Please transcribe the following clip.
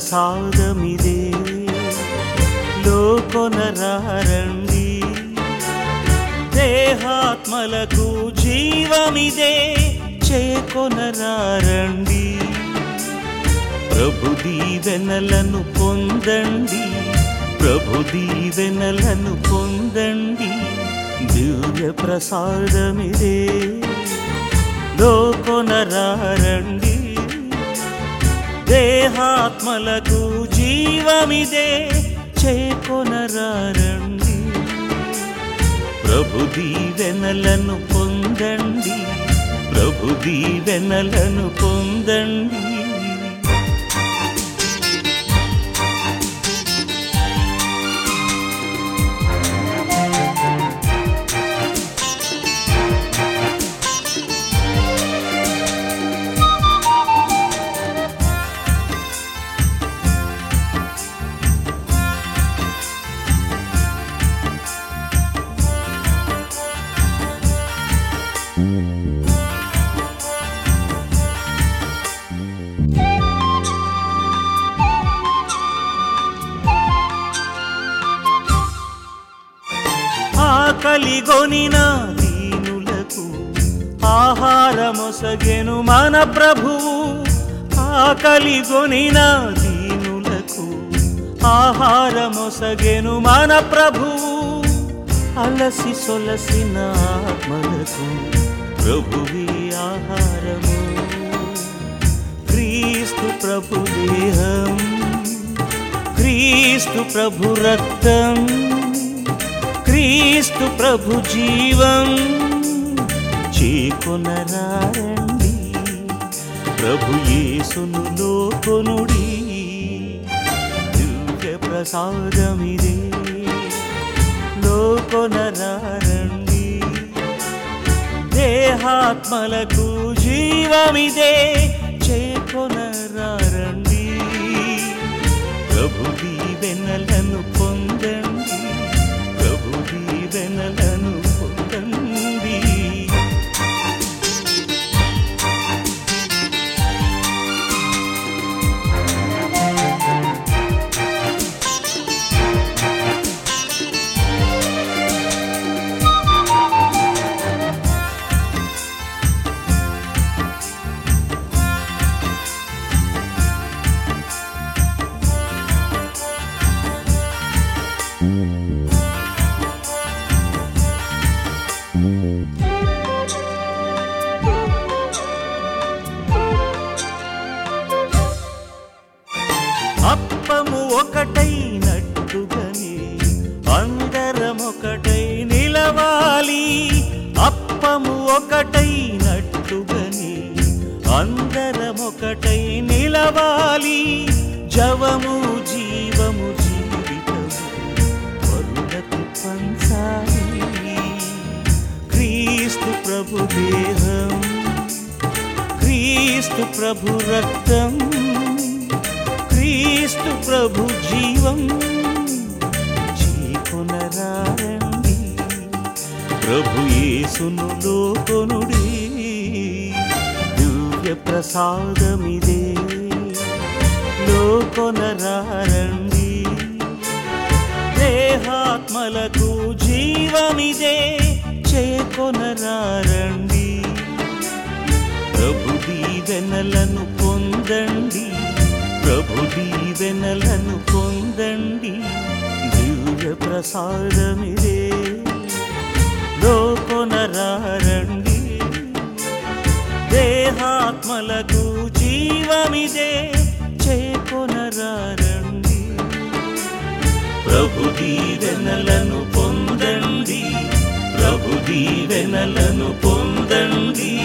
ప్రసాదమిదే లోకొనరారండి దేహాత్మలకు జీవమిదే చేకొనరారండి ప్రభు దీవెనలను పొందండి ప్రభు దీవెనలను పొందండి దివ్య ప్రసాదమిదే లోకొనరారండి దేహాత్మలకు జీవమిదే చేకొనరారండి ప్రభు దీవెనలను పొందండి ప్రభు దీవెనలను పొందండి ఆకలిగొనిన దీనులకు ఆహారమొసగెను మన ప్రభువు ఆకలిగొనిన దీనులకు ఆహారమొసగెను మన ప్రభువు అలసి సొలసిన ఆత్మలకు ప్రభువి ఆహారము క్రీస్తు ప్రభు దేహం క్రీస్తు ప్రభు రక్తం క్రీస్తు ప్రభు జీవం చేకొనరారండి ప్రభు యేసును లోకొనుడి దివ్య ప్రసాదమిదే లోకొనరారండి దేహాత్మలకు జీవమిదే చేకొనరారండి ప్రభు దీవెనలను పొందండి ప్రభు దీవెనలను పొందండి అప్పము ఒకటైనట్టుగానే అందరం ఒకటై నిలవాలి అప్పము ఒకటైనట్టుగానే అందరం ఒకటై నిలవాలి జవము జీవము జీవితము వరులకు పంచాలి క్రీస్తు ప్రభు దేహం క్రీస్తు ప్రభు రక్తం క్రీస్తు ప్రభు జీవం చీకొనరారండి ప్రభు యేసును లోకొనుడి దివ్య ప్రసాదమిదే లోకొనరారండి దేహాత్మలకు జీవమిదే చేకొనరారండి ప్రభు దీవెనలను పొందండి ప్రభు దీవెనలను పొందండి దివ్య ప్రసాదమిదే లోకొనరారండి దేహాత్మలకు జీవమిదే చేకొనరారండి ప్రభు దీవెనలను పొందండి ప్రభు దీవెనలను పొందండి